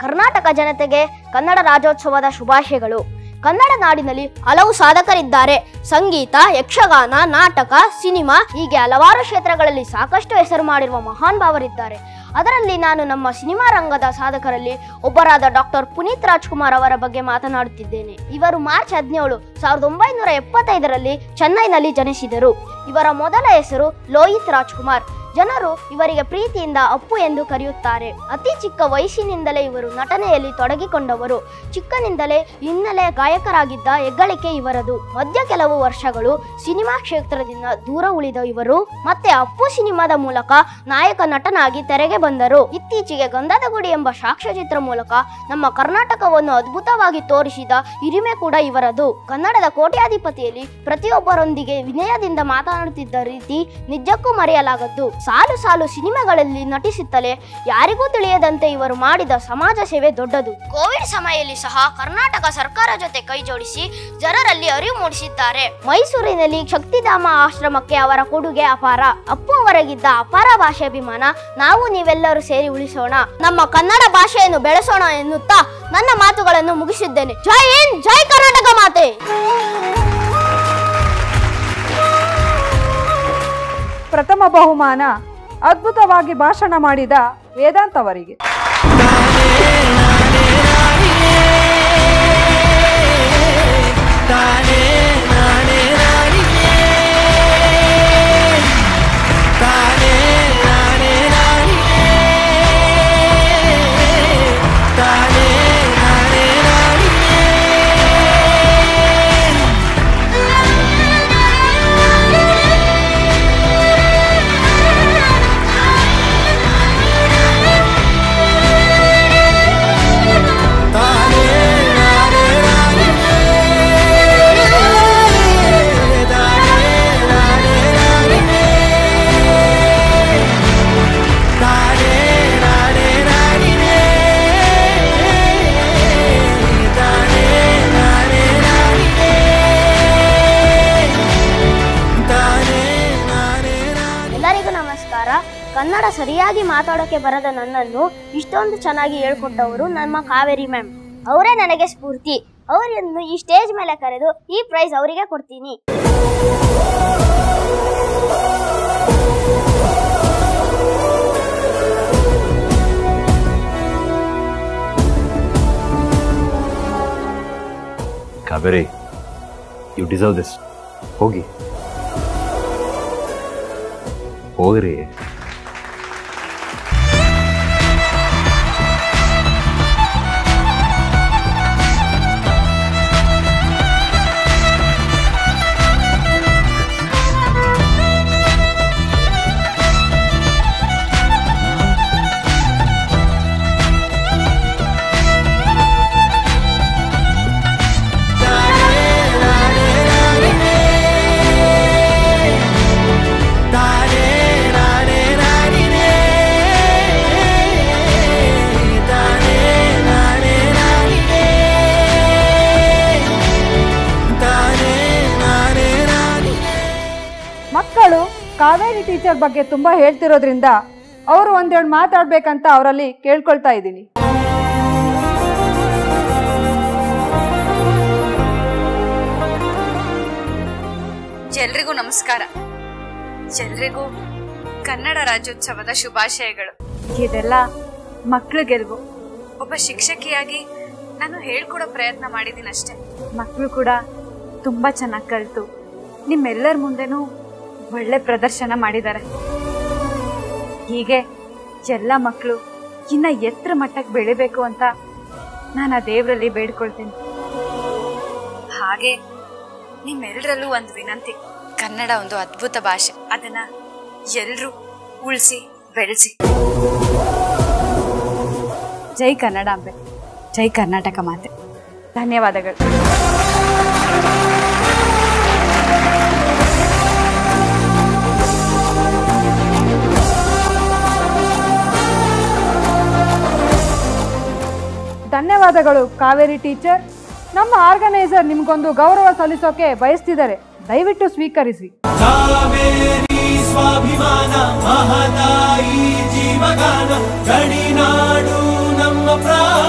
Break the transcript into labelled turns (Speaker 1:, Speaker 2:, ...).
Speaker 1: ಕರ್ನಾಟಕ ಜನತೆಗೆ ಕನ್ನಡ ರಾಜ್ಯೋತ್ಸವದ ಶುಭಾಶಯಗಳು ಕನ್ನಡ ನಾಡಿನಲ್ಲಿ ಹಲವು ಸಾಧಕರಿದ್ದಾರೆ ಸಂಗೀತ ಯಕ್ಷಗಾನ ನಾಟಕ ಸಿನಿಮಾ ಹೀಗೆ ಹಲವಾರು ಕ್ಷೇತ್ರಗಳಲ್ಲಿ ಸಾಕಷ್ಟು ಹೆಸರು ಮಾಡಿರುವ ಮಹಾನ್ ಭಾವರಿದ್ದಾರೆ ಅದರಲ್ಲಿ ನಾನು ನಮ್ಮ ಸಿನಿಮಾ ರಂಗದ ಸಾಧಕರಲ್ಲಿ ಒಬ್ಬರಾದ ಡಾಕ್ಟರ್ ಪುನೀತ್ ರಾಜ್ಕುಮಾರ್ ಅವರ ಬಗ್ಗೆ ಮಾತನಾಡುತ್ತಿದ್ದೇನೆ ಇವರು ಮಾರ್ಚ್ ಹದಿನೇಳು ಸಾವಿರದ ಒಂಬೈನೂರ ಎಪ್ಪತ್ತೈದರಲ್ಲಿ ಚೆನ್ನೈನಲ್ಲಿ ಜನಿಸಿದರು ಇವರ ಮೊದಲ ಹೆಸರು ಲೋಹಿತ್ ರಾಜ್ಕುಮಾರ್ ಜನರು ಇವರಿಗೆ ಪ್ರೀತಿಯಿಂದ ಅಪ್ಪು ಎಂದು ಕರೆಯುತ್ತಾರೆ ಅತಿ ಚಿಕ್ಕ ವಯಸ್ಸಿನಿಂದಲೇ ಇವರು ನಟನೆಯಲ್ಲಿ ತೊಡಗಿಕೊಂಡವರು ಚಿಕ್ಕನಿಂದಲೇ ಹಿನ್ನೆಲೆ ಗಾಯಕರಾಗಿದ್ದ ಹೆಗ್ಗಳಿಕೆ ಇವರದು ಮಧ್ಯ ಕೆಲವು ವರ್ಷಗಳು ಸಿನಿಮಾ ಕ್ಷೇತ್ರದಿಂದ ದೂರ ಉಳಿದ ಇವರು ಮತ್ತೆ ಅಪ್ಪು ಸಿನಿಮಾದ ಮೂಲಕ ನಾಯಕ ನಟನಾಗಿ ತೆರೆಗೆ ಬಂದರು ಇತ್ತೀಚೆಗೆ ಗಂಧದ ಗುಡಿ ಎಂಬ ಸಾಕ್ಷ್ಯಚಿತ್ರ ಮೂಲಕ ನಮ್ಮ ಕರ್ನಾಟಕವನ್ನು ಅದ್ಭುತವಾಗಿ ತೋರಿಸಿದ ಹಿರಿಮೆ ಕೂಡ ಇವರದು ಕನ್ನಡದ ಕೋಟ್ಯಾಧಿಪತಿಯಲ್ಲಿ ಪ್ರತಿಯೊಬ್ಬರೊಂದಿಗೆ ವಿನಯದಿಂದ ಮಾತನಾಡುತ್ತಿದ್ದ ರೀತಿ ನಿಜಕ್ಕೂ ಮರೆಯಲಾಗದ್ದು ಸಾಲು ಸಾಲು ಸಿನಿಮಾಗಳಲ್ಲಿ ನಟಿಸುತ್ತಲೇ ಯಾರಿಗೂ ತಿಳಿಯದಂತೆ ಇವರು ಮಾಡಿದ ಸಮಾಜ ಸೇವೆ ದೊಡ್ಡದು ಕೋವಿಡ್ ಸಮಯದಲ್ಲಿ ಸಹ ಕರ್ನಾಟಕ ಸರ್ಕಾರ ಜೊತೆ ಕೈ ಜೋಡಿಸಿ ಜನರಲ್ಲಿ ಅರಿವು ಮೂಡಿಸಿದ್ದಾರೆ ಮೈಸೂರಿನಲ್ಲಿ ಶಕ್ತಿಧಾಮ ಆಶ್ರಮಕ್ಕೆ ಅವರ ಕೊಡುಗೆ ಅಪಾರ ಅಪ್ಪು ಅವರಿಗಿದ್ದ ಅಪಾರ ಭಾಷೆ ಅಭಿಮಾನ ನಾವು ನೀವೆಲ್ಲರೂ ಸೇರಿ ಉಳಿಸೋಣ ನಮ್ಮ ಕನ್ನಡ ಭಾಷೆಯನ್ನು ಬೆಳೆಸೋಣ ಎನ್ನುತ್ತಾ ನನ್ನ ಮಾತುಗಳನ್ನು ಮುಗಿಸಿದ್ದೇನೆ ಜೈ ಹಿಂದ್ ಜೈ ಕರ್ನಾಟಕ ಮಾತೆ
Speaker 2: ಪ್ರಥಮ ಬಹುಮಾನ ಅದ್ಭುತವಾಗಿ ಭಾಷಣ ಮಾಡಿದ ವೇದಾಂತ್ ಅವರಿಗೆ
Speaker 1: ಎಲ್ಲರಿಗೂ ನಮಸ್ಕಾರ ಕನ್ನಡ ಸರಿಯಾಗಿ ಮಾತಾಡೋಕೆ ಬರದ ನನ್ನನ್ನು ಇಷ್ಟೊಂದು ಚೆನ್ನಾಗಿ ಹೇಳ್ಕೊಟ್ಟವರು ನಮ್ಮ ಕಾವೇರಿ ಮ್ಯಾಮ್ ಅವರೇ ನನಗೆ ಸ್ಫೂರ್ತಿ ಅವರನ್ನು ಈ ಸ್ಟೇಜ್ ಮೇಲೆ ಕರೆದು ಈ ಪ್ರೈಸ್ ಅವರಿಗೆ ಕೊಡ್ತೀನಿ
Speaker 3: ಕಾವೇರಿ ಯು ಡಿಸರ್ವ್ ದಿಸ್ ಹೋಗಿ ಹೋಗ್ರಿ
Speaker 2: ಮಕ್ಕಳು ಕಾವೇರಿ ಟೀಚರ್ ಬಗ್ಗೆ ತುಂಬಾ ಹೇಳ್ತಿರೋದ್ರಿಂದ ಅವರು ಒಂದೆರಡು ಮಾತಾಡ್ಬೇಕಂತ ಅವರಲ್ಲಿ ಕೇಳ್ಕೊಳ್ತಾ ಇದ್ದೀನಿ
Speaker 4: ಎಲ್ರಿಗೂ ನಮಸ್ಕಾರ ಎಲ್ರಿಗೂ ಕನ್ನಡ ರಾಜ್ಯೋತ್ಸವದ ಶುಭಾಶಯಗಳು ಇದೆಲ್ಲ ಮಕ್ಕಳು ಗೆಲುವು ಒಬ್ಬ ಶಿಕ್ಷಕಿಯಾಗಿ ನಾನು ಹೇಳ್ಕೊಡೋ ಪ್ರಯತ್ನ ಮಾಡಿದ್ದೀನಿ ಅಷ್ಟೇ ಮಕ್ಕಳು ಕೂಡ ತುಂಬ ಚೆನ್ನಾಗಿ ಕಲಿತು ನಿಮ್ಮೆಲ್ಲರ ಮುಂದೆನೂ ಒಳ್ಳೆ ಪ್ರದರ್ಶನ ಮಾಡಿದ್ದಾರೆ ಹೀಗೆ ಎಲ್ಲ ಮಕ್ಕಳು ಇನ್ನ ಎತ್ತರ ಮಟ್ಟಕ್ಕೆ ಬೆಳಿಬೇಕು ಅಂತ ನಾನು ಆ ದೇವರಲ್ಲಿ ಬೇಡ್ಕೊಳ್ತೀನಿ ಹಾಗೆ ನಿಮ್ಮೆಲ್ಲರಲ್ಲೂ ಒಂದು ವಿನಂತಿ ಕನ್ನಡ ಒಂದು ಅದ್ಭುತ ಭಾಷೆ ಅದನ್ನ ಎಲ್ರೂ ಉಳಿಸಿ ಬೆಳೆಸಿ ಜೈ ಕನ್ನಡಾಂಬೆ ಜೈ ಕರ್ನಾಟಕ ಮಾತೆ ಧನ್ಯವಾದಗಳು
Speaker 2: ಧನ್ಯವಾದಗಳು ಕಾವೇರಿ ಟೀಚರ್ ನಮ್ಮ ಆರ್ಗನೈಸರ್ ನಿಮ್ಗೊಂದು ಗೌರವ ಸಲ್ಲಿಸೋಕೆ ಬಯಸ್ತಿದ್ದಾರೆ ದಯವಿಟ್ಟು ಸ್ವೀಕರಿಸಿ
Speaker 5: ಕಾವೇರಿ ಸ್ವಾಭಿಮಾನ ಮಹದಾಯಿ ಜೀವಗಾನ ಗಡಿನಾಡು ನಮ್ಮ ಪ್ರಾಣ